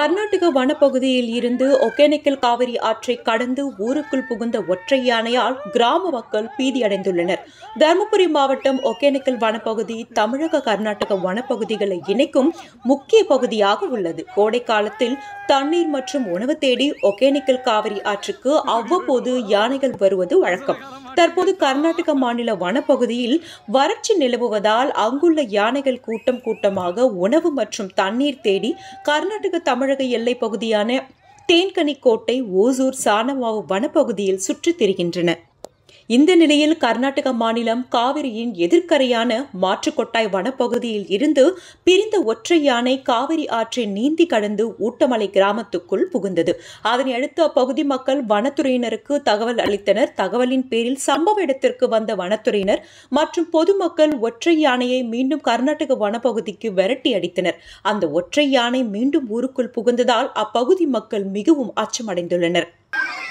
கர்நாடக வனப்பகுதியில் இருந்து ஒகேனக்கல் காவிரி ஆற்றை கடந்து ஊருக்குள் புகுந்த ஒற்றை யானையால் கிராம மக்கள் பீதியடைந்துள்ளனர் தருமபுரி மாவட்டம் ஒகேனக்கல் வனப்பகுதி தமிழக கர்நாடக வனப்பகுதிகளை இணைக்கும் முக்கிய பகுதியாக உள்ளது கோடை காலத்தில் தண்ணீர் மற்றும் உணவு தேடி ஒகேனக்கல் காவிரி ஆற்றுக்கு அவ்வப்போது யானைகள் வருவது வழக்கம் தற்போது கர்நாடக மாநில வனப்பகுதியில் வறட்சி நிலவுவதால் அங்குள்ள யானைகள் கூட்டம் கூட்டமாக உணவு மற்றும் தண்ணீர் தேடி கர்நாடக தமிழக எல்லைப் பகுதியான தேன்கனிக்கோட்டை ஓசூர் சானமாவு வனப்பகுதியில் சுற்றித் திரிகின்றன இந்த நிலையில் கர்நாடக மாநிலம் காவிரியின் எதிர்க்கரையான மாற்றுக்கொட்டாய் வனப்பகுதியில் இருந்து பிரிந்த ஒற்றை யானை காவிரி ஆற்றை நீந்தி கடந்து ஊட்டமலை கிராமத்துக்குள் புகுந்தது அதனை அடுத்து அப்பகுதி மக்கள் வனத்துறையினருக்கு தகவல் அளித்தனர் தகவலின் பேரில் சம்பவ இடத்திற்கு வந்த வனத்துறையினர் மற்றும் பொதுமக்கள் ஒற்றை யானையை மீண்டும் கர்நாடக வனப்பகுதிக்கு விரட்டி அடித்தனர் அந்த ஒற்றை யானை மீண்டும் ஊருக்குள் புகுந்ததால் அப்பகுதி மக்கள் மிகவும் அச்சமடைந்துள்ளனர்